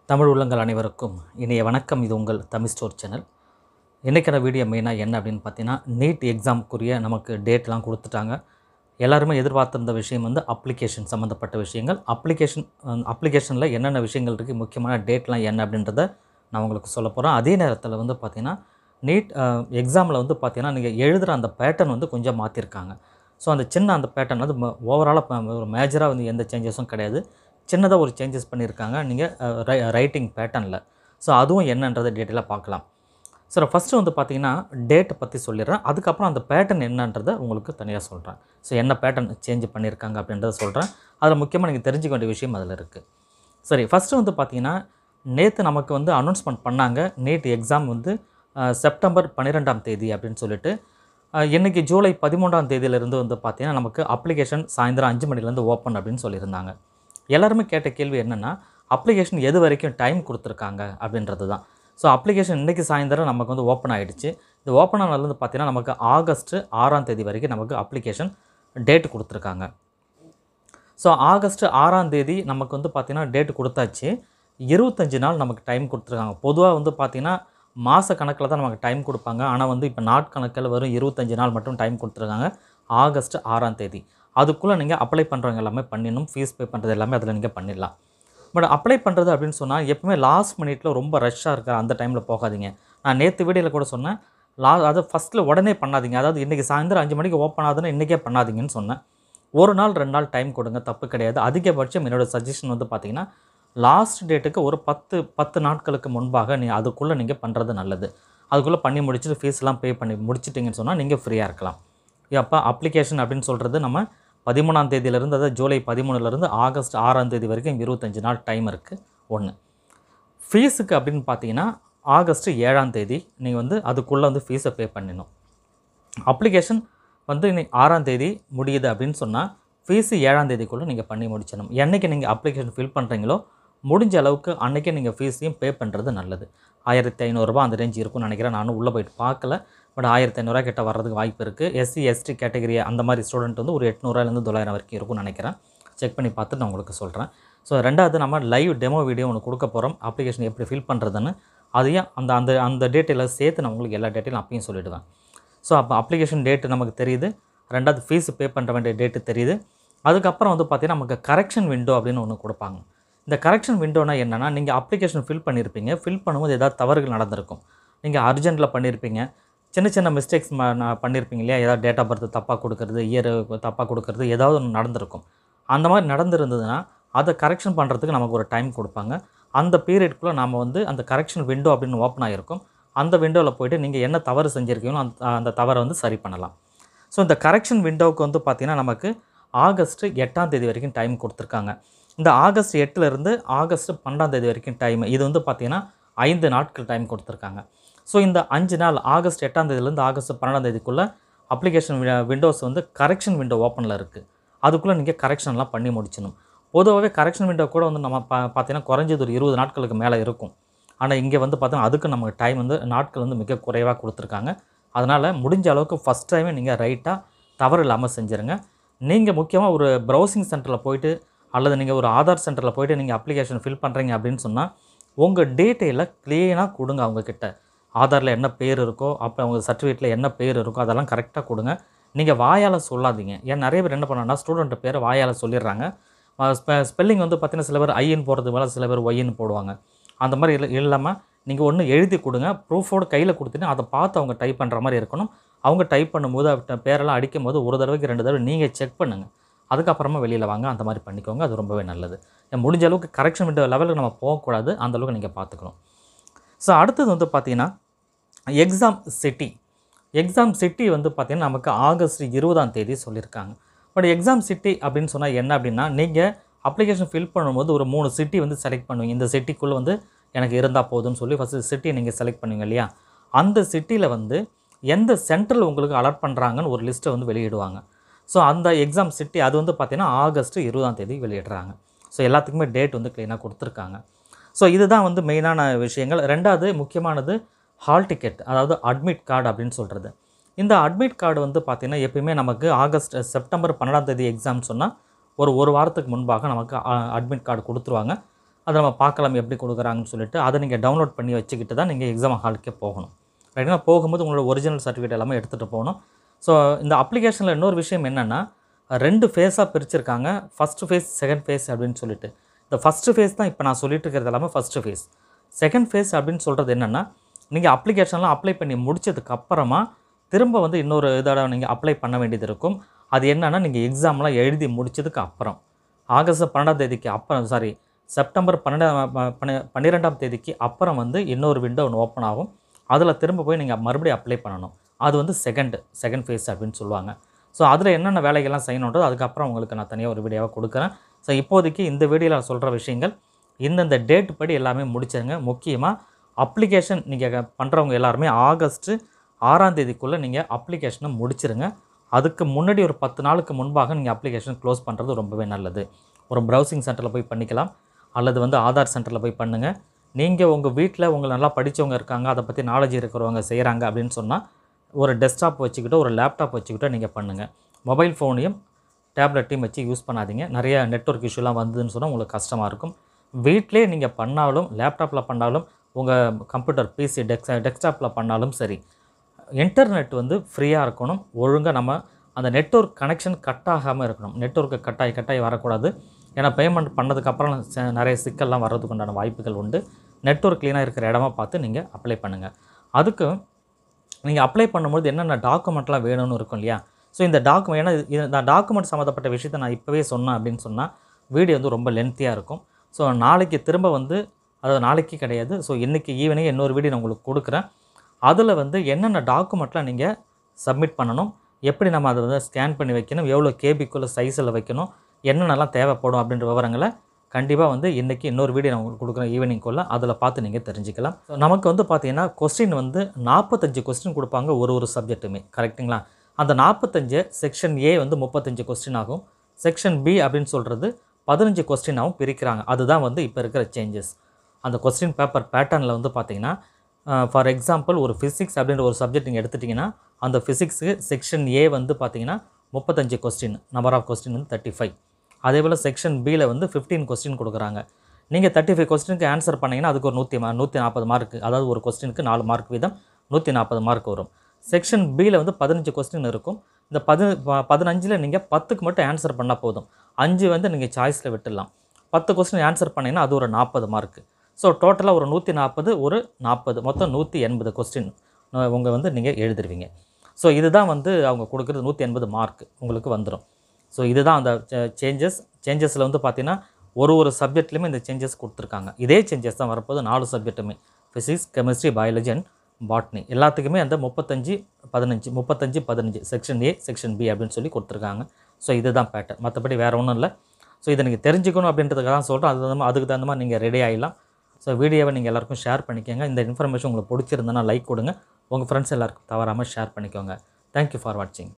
தமிழ் உள்ளங்கள் அனைவருக்கும் இனிய வணக்கம் இது உங்கள் தமிழ் ஸ்டோர் சேனல் இன்றைக்கான வீடியோ மெயினாக என்ன அப்படின்னு பார்த்தீங்கன்னா நீட் எக்ஸாமுக்குரிய நமக்கு டேட்லாம் கொடுத்துட்டாங்க எல்லாருமே எதிர்பார்த்திருந்த விஷயம் வந்து அப்ளிகேஷன் சம்மந்தப்பட்ட விஷயங்கள் அப்ளிகேஷன் அப்ளிகேஷனில் என்னென்ன விஷயங்கள் இருக்குது முக்கியமான டேட்லாம் என்ன அப்படின்றத நான் உங்களுக்கு சொல்ல போகிறேன் அதே நேரத்தில் வந்து பார்த்தீங்கன்னா நீட் எக்ஸாமில் வந்து பார்த்தீங்கன்னா நீங்கள் எழுதுகிற அந்த பேட்டர்ன் வந்து கொஞ்சம் மாற்றிருக்காங்க ஸோ அந்த சின்ன அந்த பேட்டர்ன் வந்து ஓவராலாக ஒரு மேஜராக வந்து எந்த சேஞ்சஸும் கிடையாது சின்னதாக ஒரு சேஞ்சஸ் பண்ணியிருக்காங்க நீங்கள் ரைட்டிங் பேட்டர்னில் ஸோ அதுவும் என்னன்றதை டீட்டெயிலாக பார்க்கலாம் சார் ஃபஸ்ட்டு வந்து பார்த்தீங்கன்னா டேட்டை பற்றி சொல்லிடுறேன் அதுக்கப்புறம் அந்த பேட்டர்ன் என்னன்றதை உங்களுக்கு தனியாக சொல்கிறேன் ஸோ என்ன பேட்டர்ன் சேஞ்ச் பண்ணியிருக்காங்க அப்படின்றத சொல்கிறேன் அதில் முக்கியமாக நீங்கள் தெரிஞ்சுக்க வேண்டிய விஷயம் அதில் இருக்குது சரி ஃபஸ்ட்டு வந்து பார்த்தீங்கன்னா நேற்று நமக்கு வந்து அனௌன்ஸ்மெண்ட் பண்ணாங்க நீட் எக்ஸாம் வந்து அஹ், செப்டம்பர் பன்னிரெண்டாம் தேதி அப்படின்னு சொல்லிட்டு அஹ், இன்னைக்கு ஜூலை பதிமூன்றாம் தேதியிலிருந்து வந்து பார்த்தீங்கன்னா நமக்கு அப்ளிகேஷன் சாயந்தரம் அஞ்சு மணிலேருந்து ஓப்பன் அப்படின்னு சொல்லியிருந்தாங்க எல்லாருமே கேட்ட கேள்வி என்னென்னா அப்ளிகேஷன் எது வரைக்கும் டைம் கொடுத்துருக்காங்க அப்படின்றது தான் ஸோ அப்ளிகேஷன் இன்றைக்கி சாயந்தரம் நமக்கு வந்து ஓப்பன் ஆகிடுச்சு இந்த ஓப்பன் ஆனதுலேருந்து பார்த்தீங்கன்னா நமக்கு ஆகஸ்ட் ஆறாம் தேதி வரைக்கும் நமக்கு அப்ளிகேஷன் டேட் கொடுத்துருக்காங்க ஸோ ஆகஸ்ட் ஆறாம் தேதி நமக்கு வந்து பார்த்திங்கன்னா டேட் கொடுத்தாச்சு இருபத்தஞ்சி நாள் நமக்கு டைம் கொடுத்துருக்காங்க பொதுவாக வந்து பார்த்திங்கன்னா மாத கணக்கில் தான் நமக்கு டைம் கொடுப்பாங்க ஆனால் வந்து இப்போ நாட்கணக்கில் வெறும் இருபத்தஞ்சி நாள் மட்டும் டைம் கொடுத்துருக்காங்க ஆகஸ்ட் ஆறாம் தேதி அதுக்குள்ளே நீங்கள் அப்ளை பண்ணுறவங்க எல்லாமே பண்ணிடணும் ஃபீஸ் பே பண்ணுறது எல்லாமே அதில் நீங்கள் பண்ணிடலாம் பட் அப்ளை பண்ணுறது அப்படின்னு சொன்னால் எப்பவுமே லாஸ்ட் மினிட்ல ரொம்ப ரஷ்ஷாக இருக்கிற அந்த டைமில் போகாதீங்க நான் நேற்று வீடியோவில் கூட சொன்னேன் லா அது ஃபஸ்ட்டில் உடனே பண்ணாதீங்க அதாவது இன்றைக்கி சாயந்தரம் அஞ்சு மணிக்கு ஓப்பன் ஆகுதுன்னு இன்றைக்கே பண்ணாதீங்கன்னு சொன்னேன் ஒரு நாள் ரெண்டு நாள் டைம் கொடுங்க தப்பு கிடையாது அதிகபட்சம் என்னோடய சஜஷன் வந்து பார்த்தீங்கன்னா லாஸ்ட் டேட்டுக்கு ஒரு பத்து பத்து நாட்களுக்கு முன்பாக நீ அதுக்குள்ளே நீங்கள் பண்ணுறது நல்லது அதுக்குள்ளே பண்ணி முடிச்சுட்டு ஃபீஸ்லாம் பே பண்ணி முடிச்சிட்டிங்கன்னு சொன்னால் நீங்கள் ஃப்ரீயாக இருக்கலாம் அப்போ அப்ளிகேஷன் அப்படின்னு சொல்கிறது நம்ம பதிமூணாம் தேதியிலேருந்து அதாவது ஜூலை பதிமூணுலேருந்து ஆகஸ்ட் ஆறாம் தேதி வரைக்கும் இருபத்தஞ்சி நாள் டைம் இருக்குது ஒன்று ஃபீஸுக்கு அப்படின்னு பார்த்தீங்கன்னா ஆகஸ்ட் ஏழாம் தேதி நீங்கள் வந்து அதுக்குள்ளே வந்து ஃபீஸை பே பண்ணிடணும் அப்ளிகேஷன் வந்து இன்னைக்கு ஆறாம் தேதி முடியுது அப்படின்னு சொன்னால் ஃபீஸு ஏழாம் தேதிக்குள்ளே நீங்கள் பண்ணி முடிச்சிடணும் என்றைக்கு நீங்கள் அப்ளிகேஷன் ஃபில் பண்ணுறீங்களோ முடிஞ்ச அளவுக்கு அன்றைக்கே நீங்கள் ஃபீஸையும் பே பண்ணுறது நல்லது ஆயிரத்தி ஐநூறுரூபா அந்த ரேஞ்ச் இருக்கும்னு நினைக்கிறேன் நானும் உள்ளே போயிட்டு பார்க்கல பட் ஆயிரத்தி ஐநூறுரூவா கிட்ட வர்றதுக்கு வாய்ப்பு இருக்குது எஸ்சி எஸ்டி கேட்டகரி அந்த மாதிரி ஸ்டூடெண்ட் வந்து ஒரு எட்நூறுவாயிலேருந்து தொள்ளாயிரம் வரைக்கும் இருக்கும்னு நினைக்கிறேன் செக் பண்ணி பார்த்துட்டு நான் உங்களுக்கு சொல்கிறேன் ஸோ ரெண்டாவது நம்ம லைவ் டெமோ வீடியோ ஒன்று கொடுக்க போகிறோம் அப்ளிகேஷன் எப்படி ஃபில் பண்ணுறதுன்னு அதையும் அந்த அந்த அந்த டேட்டில் சேர்த்து நான் உங்களுக்கு எல்லா டேட்டையும் அப்பயும் சொல்லிவிடுவேன் ஸோ அப்போ அப்ளிகேஷன் டேட்டு நமக்கு தெரியுது ரெண்டாவது ஃபீஸ் பே பண்ணுற வேண்டிய டேட்டு தெரியுது அதுக்கப்புறம் வந்து பார்த்திங்கன்னா நமக்கு கரெக்ஷன் விண்டோ அப்படின்னு ஒன்று கொடுப்பாங்க இந்த கரெக்ஷன் விண்டோனா என்னென்னா நீங்கள் அப்ளிகேஷன் ஃபில் பண்ணியிருப்பீங்க ஃபில் பண்ணும்போது ஏதாவது தவறுகள் நடந்திருக்கும் நீங்கள் அர்ஜென்ட்டில் பண்ணியிருப்பீங்க சின்ன சின்ன மிஸ்டேக்ஸ் பண்ணியிருப்பீங்க இல்லையா ஏதாவது டேட் ஆஃப் பர்த் தப்பாக கொடுக்கறது இயர் தப்பாக கொடுக்கறது ஏதாவது ஒன்று நடந்திருக்கும் அந்த மாதிரி நடந்திருந்ததுன்னா அதை கரெக்ஷன் பண்ணுறதுக்கு நமக்கு ஒரு டைம் கொடுப்பாங்க அந்த பீரியட்குள்ளே நாம் வந்து அந்த கரெக்ஷன் விண்டோ அப்படின்னு ஓப்பன் ஆகிருக்கும் அந்த விண்டோவில் போயிட்டு நீங்கள் என்ன தவறு செஞ்சுருக்கீங்களோ அந்த அந்த தவறை வந்து சரி பண்ணலாம் ஸோ இந்த கரெக்ஷன் விண்டோவுக்கு வந்து பார்த்திங்கன்னா நமக்கு ஆகஸ்ட் எட்டாம் தேதி வரைக்கும் டைம் கொடுத்துருக்காங்க இந்த ஆகஸ்ட் எட்டுலேருந்து ஆகஸ்ட் பன்னெண்டாம் தேதி வரைக்கும் டைம் இது வந்து பார்த்திங்கன்னா ஐந்து நாட்கள் டைம் கொடுத்துருக்காங்க ஸோ இந்த அஞ்சு நாள் ஆகஸ்ட் எட்டாம் தேதியிலேருந்து ஆகஸ்ட் பன்னெண்டாம் தேதிக்குள்ளே அப்ளிகேஷன் விண்டோஸ் வந்து கரெக்ஷன் விண்டோ ஓப்பனில் இருக்குது அதுக்குள்ளே நீங்கள் கரெக்ஷன்லாம் பண்ணி முடிச்சிடணும் பொதுவாகவே கரெக்ஷன் விண்டோ கூட வந்து நம்ம பா பார்த்தீங்கன்னா குறைஞ்சது ஒரு இருபது நாட்களுக்கு மேலே இருக்கும் ஆனால் இங்கே வந்து பார்த்தோன்னா அதுக்கு நமக்கு டைம் வந்து நாட்கள் வந்து மிக குறைவாக கொடுத்துருக்காங்க அதனால் முடிஞ்ச அளவுக்கு ஃபஸ்ட் டைமே நீங்கள் ரைட்டாக தவறு இல்லாமல் செஞ்சுருங்க நீங்கள் முக்கியமாக ஒரு ப்ரௌசிங் சென்டரில் போயிட்டு அல்லது நீங்கள் ஒரு ஆதார் சென்டரில் போயிட்டு நீங்கள் அப்ளிகேஷன் ஃபில் பண்ணுறீங்க அப்படின்னு சொன்னால் உங்கள் டீட்டெயிலை க்ளீனாக கொடுங்க அவங்கக்கிட்ட ஆதாரில் என்ன பேர் இருக்கோ அப்போ அவங்க சர்டிஃபிகேட்டில் என்ன பேர் இருக்கோ அதெல்லாம் கரெக்டாக கொடுங்க நீங்கள் வாயால் சொல்லாதீங்க ஏன் நிறைய பேர் என்ன பண்ணாங்கன்னா ஸ்டூடெண்ட் பேரை வாயால் சொல்லிடுறாங்க ஸ்பெ ஸ்பெல்லிங் வந்து பார்த்தீங்கன்னா சில பேர் ஐன்னு போடுறது மேலே சில பேர் ஒய்ன்னு போடுவாங்க அந்த மாதிரி இல்லை இல்லாமல் நீங்கள் ஒன்று எழுதி கொடுங்க ப்ரூஃபோடு கையில் கொடுத்துட்டு அதை பார்த்து அவங்க டைப் பண்ணுற மாதிரி இருக்கணும் அவங்க டைப் பண்ணும்போது அவர்கிட்ட பேரெல்லாம் அடிக்கும் போது ஒரு தடவைக்கு ரெண்டு தடவை நீங்கள் செக் பண்ணுங்கள் அதுக்கப்புறமா வெளியில் வாங்க அந்த மாதிரி பண்ணிக்கோங்க அது ரொம்பவே நல்லது முடிஞ்ச அளவுக்கு கரெக்ஷன் விண்டோ லெவலுக்கு நம்ம போகக்கூடாது அந்த அளவுக்கு நீங்கள் பார்த்துக்கணும் ஸோ அடுத்தது வந்து பார்த்தீங்கன்னா எக்ஸாம் சிட்டி எக்ஸாம் சிட்டி வந்து பார்த்திங்கன்னா நமக்கு ஆகஸ்ட் இருபதாம் தேதி சொல்லியிருக்காங்க பட் எக்ஸாம் சிட்டி அப்படின்னு சொன்னால் என்ன அப்படின்னா நீங்கள் அப்ளிகேஷன் ஃபில் பண்ணும்போது ஒரு மூணு சிட்டி வந்து செலக்ட் பண்ணுவீங்க இந்த சிட்டிக்குள்ளே வந்து எனக்கு இருந்தால் போதும்னு சொல்லி ஃபஸ்ட்டு சிட்டியை நீங்கள் செலக்ட் பண்ணுவீங்க இல்லையா அந்த சிட்டியில் வந்து எந்த சென்டரில் உங்களுக்கு அலர்ட் பண்ணுறாங்கன்னு ஒரு லிஸ்ட்டை வந்து வெளியிடுவாங்க ஸோ அந்த எக்ஸாம் சிட்டி அது வந்து பார்த்திங்கன்னா ஆகஸ்ட் இருபதாம் தேதி வெளியிடுறாங்க ஸோ எல்லாத்துக்குமே டேட் வந்து க்ளீனாக கொடுத்துருக்காங்க ஸோ இதுதான் வந்து மெயினான விஷயங்கள் ரெண்டாவது முக்கியமானது ஹால் டிக்கெட் அதாவது அட்மிட் கார்டு அப்படின்னு சொல்கிறது இந்த அட்மிட் கார்டு வந்து பார்த்திங்கன்னா எப்பயுமே நமக்கு ஆகஸ்ட் செப்டம்பர் பன்னெண்டாம் தேதி எக்ஸாம் சொன்னால் ஒரு ஒரு வாரத்துக்கு முன்பாக நமக்கு அட்மிட் கார்டு கொடுத்துருவாங்க அதை நம்ம பார்க்கலாம் எப்படி கொடுக்குறாங்கன்னு சொல்லிட்டு அதை நீங்கள் டவுன்லோட் பண்ணி வச்சுக்கிட்டு தான் நீங்கள் எக்ஸாம் ஹாலுக்கே போகணும் ரைட்டுங்களா போகும்போது உங்களோட ஒரிஜினல் சர்டிஃபிகேட் எல்லாமே எடுத்துகிட்டு போகணும் ஸோ இந்த அப்ளிகேஷனில் இன்னொரு விஷயம் என்னென்னா ரெண்டு ஃபேஸாக பிரிச்சிருக்காங்க ஃபஸ்ட்டு ஃபேஸ் செகண்ட் ஃபேஸ் அப்படின்னு சொல்லிட்டு இந்த ஃபஸ்ட்டு ஃபேஸ் தான் இப்போ நான் சொல்லிட்டு இருக்கிறது எல்லாமே ஃபஸ்ட்டு ஃபேஸ் செகண்ட் ஃபேஸ் அப்படின்னு சொல்கிறது என்னென்னா நீங்கள் அப்ளிகேஷன்லாம் அப்ளை பண்ணி முடிச்சதுக்கு அப்புறமா திரும்ப வந்து இன்னொரு இதோட நீங்கள் அப்ளை பண்ண வேண்டியது இருக்கும் அது என்னென்னா நீங்கள் எக்ஸாம்லாம் எழுதி முடிச்சதுக்கு அப்புறம் ஆகஸ்ட் பன்னெண்டாம் தேதிக்கு அப்புறம் சாரி செப்டம்பர் பன்னெண்டாம் பன்ன பன்னிரெண்டாம் தேதிக்கு அப்புறம் வந்து இன்னொரு விண்டோ ஒன்று ஓப்பன் ஆகும் அதில் திரும்ப போய் நீங்கள் மறுபடியும் அப்ளை பண்ணணும் அது வந்து செகண்ட் செகண்ட் ஃபேஸ் அப்படின்னு சொல்லுவாங்க ஸோ அதில் என்னென்ன வேலைகள்லாம் செய்யணுன்றது அதுக்கப்புறம் உங்களுக்கு நான் தனியாக ஒரு வீடியோவாக கொடுக்குறேன் ஸோ இப்போதைக்கு இந்த வீடியோவில் நான் சொல்கிற விஷயங்கள் இந்தந்த டேட் படி எல்லாமே முடிச்சிருங்க முக்கியமாக அப்ளிகேஷன் நீங்கள் பண்ணுறவங்க எல்லாருமே ஆகஸ்ட்டு ஆறாம் தேதிக்குள்ளே நீங்கள் அப்ளிகேஷனை முடிச்சிருங்க அதுக்கு முன்னாடி ஒரு பத்து நாளுக்கு முன்பாக நீங்கள் அப்ளிகேஷன் க்ளோஸ் பண்ணுறது ரொம்பவே நல்லது ஒரு ப்ரௌசிங் சென்டரில் போய் பண்ணிக்கலாம் அல்லது வந்து ஆதார் சென்டரில் போய் பண்ணுங்கள் நீங்கள் உங்கள் வீட்டில் உங்களை நல்லா படித்தவங்க இருக்காங்க அதை பற்றி நாலேஜ் இருக்கிறவங்க செய்கிறாங்க அப்படின்னு சொன்னால் ஒரு டெஸ்க்டாப் வச்சுக்கிட்டோ ஒரு லேப்டாப் வச்சுக்கிட்டோ நீங்கள் பண்ணுங்கள் மொபைல் ஃபோனையும் டேப்லெட்டையும் வச்சு யூஸ் பண்ணாதீங்க நிறைய நெட்ஒர்க் இஷ்யூலாம் வந்ததுன்னு சொன்னால் உங்களுக்கு கஷ்டமாக இருக்கும் வீட்டிலே நீங்கள் பண்ணாலும் லேப்டாப்பில் பண்ணாலும் உங்கள் கம்ப்யூட்டர் பிசி டெக்ஸ் டெஸ்க்டாப்பில் பண்ணாலும் சரி இன்டர்நெட் வந்து ஃப்ரீயாக இருக்கணும் ஒழுங்காக நம்ம அந்த நெட்ஒர்க் கனெக்ஷன் கட் ஆகாமல் இருக்கணும் நெட்ஒர்க்கு கட்டாயி கட்டாயி வரக்கூடாது ஏன்னா பேமெண்ட் பண்ணதுக்கப்புறம் ச- நிறைய சிக்கல்லாம் வர்றதுக்கு உண்டான வாய்ப்புகள் உண்டு நெட்ஒர்க் க்ளீனாக இருக்கிற இடமா பார்த்து நீங்கள் அப்ளை பண்ணுங்கள் அதுக்கு நீங்கள் அப்ளை பண்ணும்போது என்னென்ன டாக்குமெண்ட்லாம் வேணும்னு இருக்கும் இல்லையா ஸோ இந்த டாக்குமெண்ட் ஏன்னா இது- இந்த டாக்குமெண்ட் சம்மந்தப்பட்ட விஷயத்தை நான் இப்போவே சொன்னேன் அப்படின்னு சொன்னால் வீடியோ வந்து ரொம்ப லென்த்தியாக இருக்கும் ஸோ நாளைக்கு திரும்ப வந்து அதாவது நாளைக்கு கிடையாது ஸோ இன்றைக்கி ஈவினிங் இன்னொரு வீடியோ நான் உங்களுக்கு கொடுக்குறேன் அதில் வந்து என்னென்ன டாக்குமெண்ட்லாம் நீங்கள் சப்மிட் பண்ணணும் எப்படி நம்ம அதை வந்து ஸ்கேன் பண்ணி வைக்கணும் எவ்வளோ கேபிக்குள்ளே சைஸில் வைக்கணும் என்னென்னலாம் தேவைப்படும் அப்படின்ற விவரங்களை கண்டிப்பாக வந்து இன்றைக்கி இன்னொரு வீடியோ நான் உங்களுக்கு கொடுக்குறேன் ஈவினிங்குள்ளே அதில் பார்த்து நீங்கள் தெரிஞ்சுக்கலாம் So, நமக்கு வந்து பார்த்தீங்கன்னா கொஸ்டின் வந்து நாற்பத்தஞ்சு கொஸ்டின் கொடுப்பாங்க ஒரு ஒரு சப்ஜெக்ட்டுமே கரெக்ட்டுங்களா அந்த நாற்பத்தஞ்சு செக்ஷன் ஏ வந்து முப்பத்தஞ்சு கொஸ்டின் ஆகும் செக்ஷன் பி அப்படின்னு சொல்கிறது பதினஞ்சு கொஸ்டினாகவும் பிரிக்கிறாங்க அதுதான் வந்து இப்போ இருக்கிற சேஞ்சஸ் அந்த கொஸ்டின் பேப்பர் பேட்டர்னில் வந்து பார்த்தீங்கன்னா ஃபார் எக்ஸாம்பிள் ஒரு ஃபிசிக்ஸ் அப்படின்ற ஒரு சப்ஜெக்ட் நீங்கள் எடுத்துட்டிங்கன்னா அந்த ஃபிசிக்ஸுக்கு செக்ஷன் ஏ வந்து பார்த்தீங்கன்னா முப்பத்தஞ்சு கொஸ்டின் நம்பர் ஆஃப் கொஸ்டின் வந்து தேர்ட்டி ஃபைவ் அதே போல் செக்ஷன் பியில் வந்து ஃபிஃப்டீன் கொஸ்டின் கொடுக்குறாங்க நீங்கள் தேர்ட்டி ஃபைவ் கொஸ்டினுக்கு ஆன்சர் பண்ணீங்கன்னா அதுக்கு ஒரு நூற்றி நூற்றி நாற்பது மார்க் அதாவது ஒரு கொஸ்டினுக்கு நாலு மார்க் வீதம் நூற்றி நாற்பது மார்க் வரும் செக்ஷன் பியில் வந்து பதினஞ்சு கொஸ்டின் இருக்கும் இந்த பதி பதினஞ்சில் நீங்கள் பத்துக்கு மட்டும் ஆன்சர் பண்ணால் போதும் அஞ்சு வந்து நீங்கள் சாய்ஸில் விட்டுடலாம் பத்து கொஸ்டின் ஆன்சர் பண்ணீங்கன்னா அது ஒரு நாற்பது மார்க் ஸோ டோட்டலாக ஒரு நூற்றி நாற்பது ஒரு நாற்பது மொத்தம் நூற்றி எண்பது கொஸ்டின் உங்கள் வந்து நீங்கள் எழுதிருவீங்க ஸோ இதுதான் வந்து அவங்க கொடுக்குறது நூற்றி எண்பது மார்க் உங்களுக்கு வந்துடும் ஸோ இதுதான் அந்த சேஞ்சஸ் சேஞ்சஸில் வந்து பார்த்தீங்கன்னா ஒரு ஒரு சப்ஜெக்ட்லையுமே இந்த சேஞ்சஸ் கொடுத்துருக்காங்க இதே சேஞ்சஸ் தான் வரப்போகுது நாலு சப்ஜெக்ட்டுமே physics chemistry biology and botany எல்லாத்துக்குமே அந்த முப்பத்தஞ்சு பதினஞ்சு முப்பத்தஞ்சு பதினஞ்சு செக்ஷன் ஏ செக்ஷன் பி அப்படின்னு சொல்லி கொடுத்துருக்காங்க ஸோ இதுதான் பேட்டர்ன் மற்றபடி வேறு ஒன்றும் இல்லை ஸோ இதை நீங்கள் தெரிஞ்சுக்கணும் அப்படின்றதுக்காக தான் சொல்கிறேன் அது தகுந்த மாதிரி- அதுக்கு தகுந்த மாதிரி நீங்கள் ரெடி ஆகிடலாம் ஸோ வீடியோவை நீங்கள் எல்லாருக்கும் ஷேர் பண்ணிக்கோங்க இந்த இன்ஃபர்மேஷன் உங்களுக்கு பிடிச்சிருந்தனா லைக் கொடுங்க உங்கள் ஃப்ரெண்ட்ஸ் எல்லாருக்கும் தவறாமல் ஷேர் பண்ணிக்கோங்க தேங்க்யூ ஃபார் வாட்சிங்